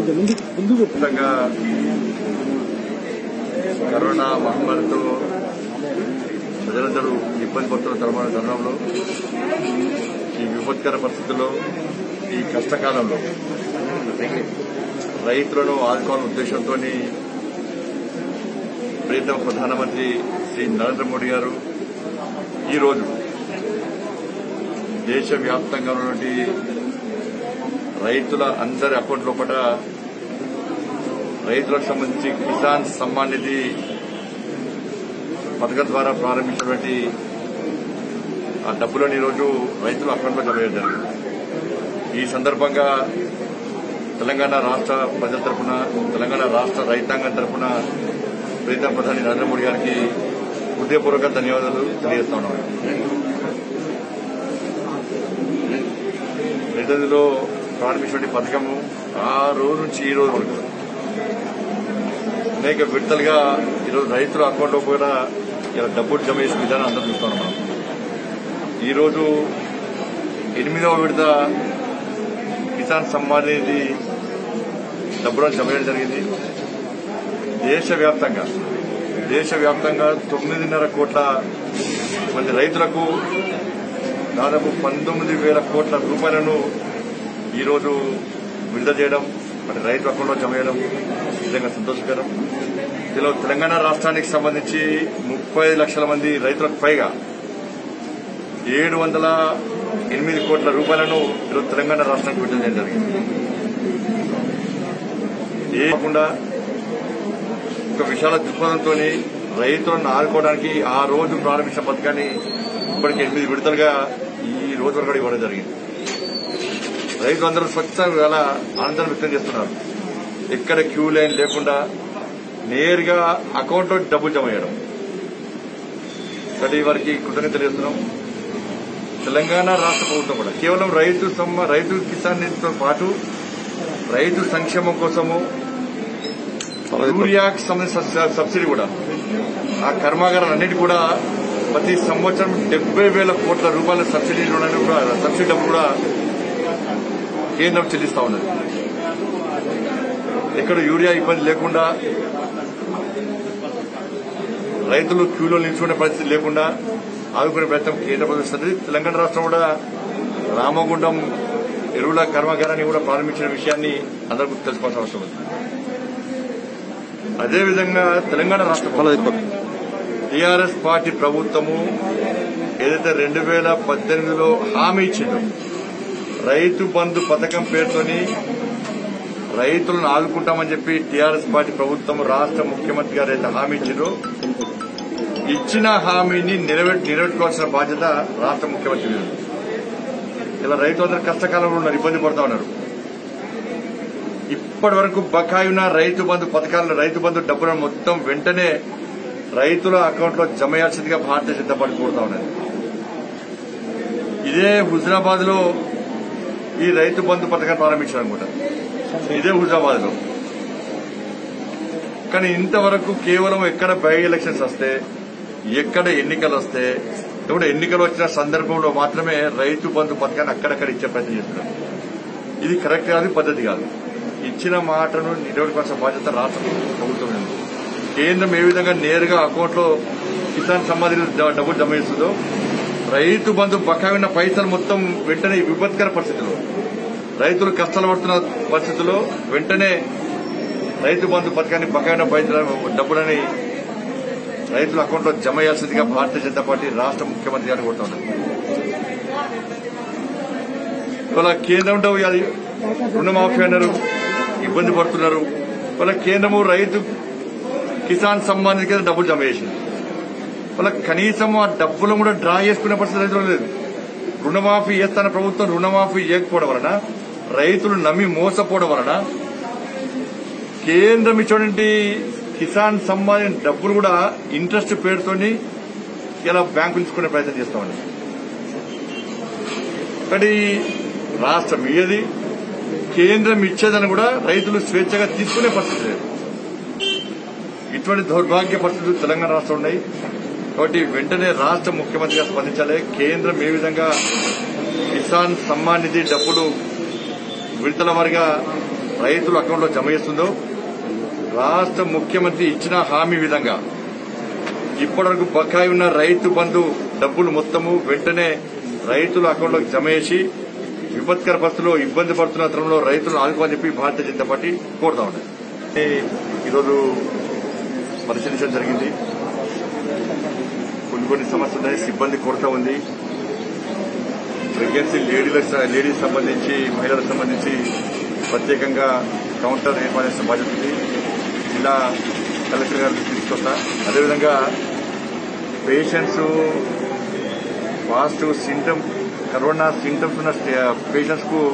మొత్తంగా కరోనా మహమ్మారితో ప్రజలందరూ ఇబ్బంది పడుతున్న తరుణ తరుణంలో ఈ విపత్కర పరిస్థితుల్లో ఈ కష్టకాలంలో రైతులను ఆదుకోవాలనే ఉద్దేశంతో ప్రీతం ప్రధానమంత్రి శ్రీ నరేంద్ర మోడీ గారు ఈరోజు దేశవ్యాప్తంగా ఉన్నటువంటి రైతుల అందరి అకౌంట్ లోపల రైతులకు సంబంధించి కిసాన్ సమ్మాన్ నిధి పథకం ద్వారా ప్రారంభించినటువంటి ఆ డబ్బులను ఈరోజు రైతుల అకౌంట్లో జమ చేయడం జరిగింది ఈ సందర్భంగా తెలంగాణ రాష్ట్ర ప్రజల తరఫున తెలంగాణ రాష్ట్ర రైతాంగం తరఫున ప్రీతం ప్రధాని నరేంద్ర మోడీ గారికి హృదయపూర్వక ధన్యవాదాలు తెలియజేస్తా ఉన్నాం నిధులలో ప్రారంభించిన పథకము ఆ రోజు నుంచి ఈ రోజు వరకు అనేక విడతలుగా ఈరోజు రైతుల అకౌంట్లో కూడా ఇలా డబ్బులు జమ చేసిన విధానం అందరూ చూస్తున్నాం మనం ఈరోజు ఎనిమిదవ విడత కిసాన్ సమ్మాన్ నిధి డబ్బులను జమ చేయడం జరిగింది దేశవ్యాప్తంగా దేశవ్యాప్తంగా తొమ్మిదిన్నర కోట్ల మంది రైతులకు దాదాపు పంతొమ్మిది వేల కోట్ల రూపాయలను ఈరోజు విడుదల చేయడం మరి రైతు అకౌంట్లో జమ చేయడం నిజంగా సంతోషకరం ఇందులో తెలంగాణ రాష్ట్రానికి సంబంధించి ముప్పై లక్షల మంది రైతులకు పైగా ఏడు వందల ఎనిమిది కోట్ల రూపాయలను ఈరోజు తెలంగాణ రాష్ట్రానికి విడుదల చేయడం జరిగింది ఏ కాకుండా ఒక విశాల దృక్పథంతో రైతులను ఆదుకోవడానికి ఆ రోజు ప్రారంభించిన పథకాన్ని ఇప్పటికి ఎనిమిది విడతలుగా ఈ రోజు వరకు కూడా ఇవ్వడం జరిగింది రైతులందరూ స్వచ్ఛంగా వేళ ఆనందం వ్యక్తం చేస్తున్నారు ఎక్కడ క్యూ లైన్ లేకుండా నేరుగా అకౌంట్లో డబ్బులు జమ చేయడం కాబట్టి వారికి కృతజ్ఞత తెలియజేస్తున్నాం తెలంగాణ రాష్ట్ర ప్రభుత్వం కూడా కేవలం రైతు సమ్మ రైతు కిసాన్ నిధితో పాటు రైతు సంక్షేమం కోసము యూరియాకి సంబంధించిన సబ్సిడీ కూడా ఆ కర్మాగారాలన్నిటి కూడా ప్రతి సంవత్సరం డెబ్బై వేల కోట్ల రూపాయల సబ్సిడీ రుణాన్ని కూడా సబ్సిడీ డబ్బు కూడా కేంద్రం చెల్లిస్తా ఉన్నది ఎక్కడ యూరియా ఇబ్బంది లేకుండా రైతులు క్యూలో నిల్చుకునే పరిస్థితి లేకుండా ఆదుకునే ప్రయత్నం కేంద్ర ప్రభుత్వం చేస్తుంది తెలంగాణ రాష్ట్రం కూడా రామగుండం ఎరువుల కర్మాగారాన్ని కూడా ప్రారంభించిన విషయాన్ని అందరికీ తెలుసుకోవాల్సిన అవసరం ఉంది అదేవిధంగా తెలంగాణ రాష్ట్ర ప్రభుత్వం టీఆర్ఎస్ పార్టీ ప్రభుత్వము ఏదైతే రెండు వేల పద్దెనిమిదిలో హామీ ఇచ్చిందో రైతు బంధు పథకం పేరుతోని రైతులను ఆదుకుంటామని చెప్పి టీఆర్ఎస్ పార్టీ ప్రభుత్వం రాష్ట్ర ముఖ్యమంత్రి గారు అయితే హామీ ఇచ్చిందో ఇచ్చిన హామీని నిలబెట్ నిలబెట్టుకోవాల్సిన బాధ్యత రాష్ట్ర ముఖ్యమంత్రి మీద ఉంది. ఇలా రైతులందరూ కష్టకాలంలో ఉన్నారు ఇబ్బంది పడుతా ఉన్నారు ఇప్పటి వరకు బకాయి ఉన్న రైతు బంధు పథకాలను రైతు బంధు డబ్బులను మొత్తం వెంటనే రైతుల అకౌంట్లో జమ చేయాల్సిందిగా భారతీయ జనతా పార్టీ కోరుతా ఉన్నది ఇదే హుజరాబాద్ లో ఈ రైతు బంధు పథకాన్ని ప్రారంభించారు అనుకుంటా ఇదే హుజరాబాద్ లో కానీ ఇంతవరకు కేవలం ఎక్కడ బై ఎలక్షన్స్ వస్తే ఎక్కడ ఎన్నికలు వస్తే ఇప్పుడు ఎన్నికలు వచ్చిన సందర్భంలో మాత్రమే రైతు బంధు పథకాన్ని అక్కడక్కడ ఇచ్చే ప్రయత్నం చేస్తున్నారు ఇది కరెక్ట్ కాదు పద్ధతి కాదు ఇచ్చిన మాటను నిలబెట్టుకోవాల్సిన బాధ్యత రాష్ట్ర ప్రభుత్వం ఉంది కేంద్రం ఏ విధంగా నేరుగా అకౌంట్లో కిసాన్ సంబంధించిన డబ్బులు జమ చేస్తుందో రైతు బంధు బకాయి ఉన్న పైసలు మొత్తం వెంటనే ఈ విపత్కర పరిస్థితుల్లో రైతులు కష్టాలు పడుతున్న పరిస్థితుల్లో వెంటనే రైతు బంధు పథకాన్ని బకాయి ఉన్న పైసల డబ్బులని రైతుల అకౌంట్లో జమ చేయాల్సిందిగా భారతీయ జనతా పార్టీ రాష్ట్ర ముఖ్యమంత్రి గారు కోరుతున్నారు ఇవాళ కేంద్రంలో ఇవాళ రుణమాఫీ అన్నారు ఇబ్బంది పడుతున్నారు వాళ్ళ కేంద్రము రైతు కిసాన్ సమ్మాన్ కింద డబ్బులు జమ చేసింది వాళ్ళ కనీసం ఆ డబ్బులు కూడా డ్రా చేసుకునే పరిస్థితి రైతులు లేదు రుణమాఫీ చేస్తాన ప్రభుత్వం రుణమాఫీ చేయకపోవడం వలన రైతులు నమ్మి మోసపోవడం వలన కేంద్రం ఇచ్చినటువంటి కిసాన్ సమ్మాన్ డబ్బులు కూడా ఇంట్రెస్ట్ పేరుతోని ఇలా బ్యాంకులు తీసుకునే ప్రయత్నం చేస్తామండి కానీ రాష్ట్రం ఇయ్యది కేంద్రం ఇచ్చేదని కూడా రైతులు స్వేచ్ఛగా తీసుకునే పరిస్థితి లేదు ఇటువంటి దౌర్భాగ్య పరిస్థితులు తెలంగాణ రాష్ట్రం ఉన్నాయి కాబట్టి వెంటనే రాష్ట్ర ముఖ్యమంత్రిగా స్పందించాలి కేంద్రం ఏ విధంగా కిసాన్ సమ్మాన్ నిధి డబ్బులు విడతల వారిగా రైతుల అకౌంట్లో జమ చేస్తుందో రాష్ట్ర ముఖ్యమంత్రి ఇచ్చిన హామీ విధంగా ఇప్పటివరకు బకాయి ఉన్న రైతు బంధు డబ్బులు మొత్తము వెంటనే రైతుల అకౌంట్లోకి జమ చేసి విపత్కర పరిస్థితుల్లో ఇబ్బంది పడుతున్న తరంలో రైతులను ఆదుకోని చెప్పి భారతీయ జనతా పార్టీ కోరుతా ఉన్నది ఈరోజు పరిశీలించడం జరిగింది కొన్ని కొన్ని సమస్యలు ఉన్నాయి సిబ్బంది కొరత ఉంది ప్రెగ్నెన్సీ లేడీలకు లేడీస్ సంబంధించి మహిళలకు సంబంధించి ప్రత్యేకంగా కౌంటర్ ఏర్పాటు చేసిన బాధ్యత ఉంది జిల్లా కలెక్టర్ గారు తీసుకొస్తా అదేవిధంగా patients positive symptom corona symptoms ఉన్న పేషెంట్స్ కు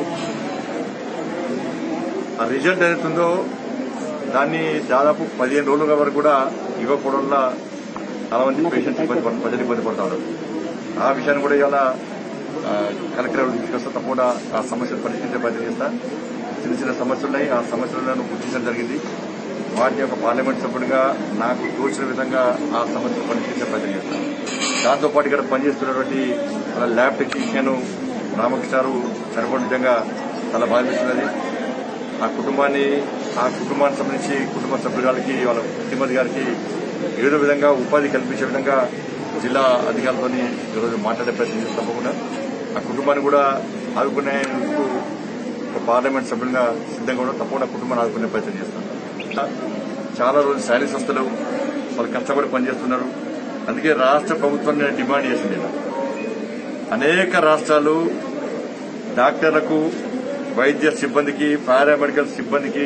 ఆ రిజల్ట్ ఏదైతుందో దాన్ని దాదాపు పదిహేను రోజుల వరకు కూడా ఇవ్వకపోవడం వల్ల చాలా మంది పేషెంట్స్ ఇబ్బంది పడ- ప్రజలు ఇబ్బంది పడతారు ఆ విషయాన్ని కూడా ఇవాళ ఆ, కలెక్టర్ గారు తీసుకొస్తా తప్పకుండా ఆ సమస్యలు పరిష్కరించే ప్రయత్నం చేస్తా చిన్న చిన్న సమస్యలు ఉన్నాయి ఆ సమస్యలను గుర్తించడం జరిగింది వాటి యొక్క పార్లమెంట్ సభ్యుడిగా నాకు తోచిన విధంగా ఆ సమస్యలు పరిష్కరించే ప్రయత్నం చేస్తాను దాంతో పాటు ఇక్కడ పనిచేస్తున్నటువంటి మన ల్యాబ్ టెక్నీషియన్ రామకృష్ణారు చనిపోవడం నిజంగా చాలా బాధిస్తున్నది ఆ కుటుంబాన్ని ఆ కుటుంబానికి సంబంధించి కుటుంబ సభ్యురాలకి వాళ్ళ శ్రీమతి గారికి ఏదో విధంగా ఉపాధి కల్పించే విధంగా జిల్లా అధికారులతో ఈరోజు మాట్లాడే ప్రయత్నం చేస్తాం తప్పకుండా ఆ కుటుంబాన్ని కూడా ఆదుకునేందుకు ఒక పార్లమెంట్ సభ్యులుగా సిద్ధంగా కూడా తప్పకుండా కుటుంబాన్ని ఆదుకునే ప్రయత్నం చేస్తాం చాలా రోజులు శాలరీ సంస్థలు వాళ్ళు కష్టపడి పనిచేస్తున్నారు అందుకే రాష్ట్ర ప్రభుత్వం నేను డిమాండ్ చేసింది ఇలా. అనేక రాష్ట్రాలు డాక్టర్లకు వైద్య సిబ్బందికి పారామెడికల్ సిబ్బందికి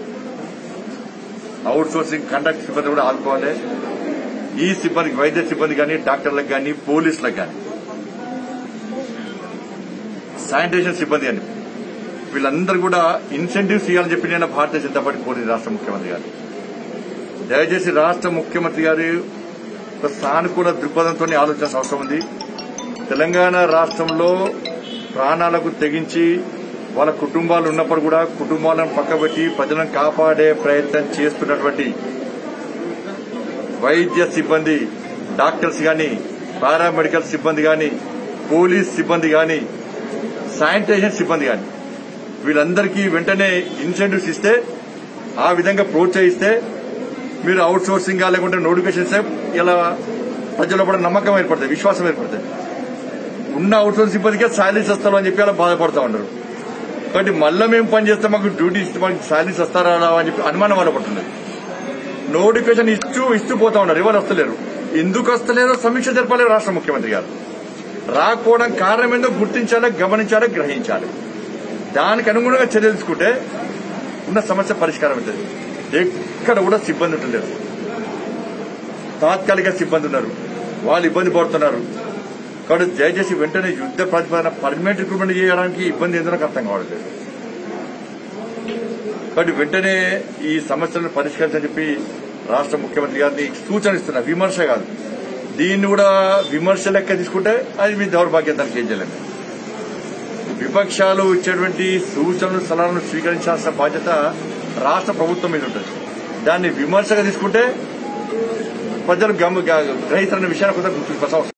అవుట్ సోర్సింగ్ కండక్ట్ సిబ్బంది కూడా ఆదుకోవాలి ఈ సిబ్బందికి వైద్య సిబ్బంది కానీ డాక్టర్లకు కానీ పోలీసులకు కానీ శానిటేషన్ సిబ్బంది కానీ వీళ్ళందరూ కూడా ఇన్సెంటివ్స్ ఇవ్వాలని చెప్పి నేను భారతీయ జనతా పార్టీ కోరింది రాష్ట్ర ముఖ్యమంత్రి గారు దయచేసి రాష్ట్ర ముఖ్యమంత్రి గారు ఒక సానుకూల దృక్పథంతో ఆలోచించాల్సిన అవసరం ఉంది తెలంగాణ రాష్ట్రంలో ప్రాణాలకు తెగించి వాళ్ళ కుటుంబాలు ఉన్నప్పుడు కూడా కుటుంబాలను పక్కబెట్టి ప్రజలను కాపాడే ప్రయత్నం చేస్తున్నటువంటి వైద్య సిబ్బంది డాక్టర్స్ గాని పారామెడికల్ సిబ్బంది గాని పోలీస్ సిబ్బంది గాని శానిటేషన్ సిబ్బంది గాని వీళ్ళందరికీ వెంటనే ఇన్సెంటివ్స్ ఇస్తే ఆ విధంగా ప్రోత్సహిస్తే మీరు అవుట్ సోర్సింగ్ లేకుంటే నోటిఫికేషన్ ఇస్తే ఇలా ప్రజల్లో కూడా నమ్మకం ఏర్పడుతుంది విశ్వాసం ఏర్పడుతుంది ఉన్న అవుట్ సోర్స్ సిబ్బందికే శాలరీస్ వస్తారు అని చెప్పి అలా బాధపడతా ఉన్నారు కాబట్టి మళ్ళీ మేము పని చేస్తే మాకు డ్యూటీ ఇస్తే మాకు శాలరీస్ వస్తారా రావా అని చెప్పి అనుమానం వల్ల పడుతున్నది నోటిఫికేషన్ ఇస్తూ ఇస్తూ పోతా ఉన్నారు ఎవరు వస్తలేరు ఎందుకు వస్తలేరో సమీక్ష జరపాలి రాష్ట్ర ముఖ్యమంత్రి గారు రాకపోవడం కారణం ఏందో గుర్తించాలి గమనించాలి గ్రహించాలి దానికి అనుగుణంగా చర్యలు తీసుకుంటే ఉన్న సమస్య పరిష్కారం అవుతుంది ఎక్కడ కూడా సిబ్బంది ఉండలేరు తాత్కాలిక సిబ్బంది ఉన్నారు వాళ్ళు ఇబ్బంది పడుతున్నారు కాబట్టి దయచేసి వెంటనే యుద్ధ ప్రతిపాదన పర్మనెంట్ రిక్రూట్మెంట్ చేయడానికి ఇబ్బంది ఏందో నాకు అర్థం కావట్లేదు కాబట్టి వెంటనే ఈ సమస్యలను పరిష్కరించని చెప్పి రాష్ట్ర ముఖ్యమంత్రి గారిని సూచన ఇస్తున్నా విమర్శ కాదు దీన్ని కూడా విమర్శ లెక్క తీసుకుంటే అది మీ దౌర్భాగ్యం దానికి ఏం చేయలేము విపక్షాలు ఇచ్చేటువంటి సూచనలు సలహాలను స్వీకరించాల్సిన బాధ్యత రాష్ట్ర ప్రభుత్వం మీద ఉంటుంది దాన్ని విమర్శగా తీసుకుంటే ప్రజలు గమ గ్రహిస్తున్న విషయాన్ని కొంత గుర్తించాల్సిన అవసరం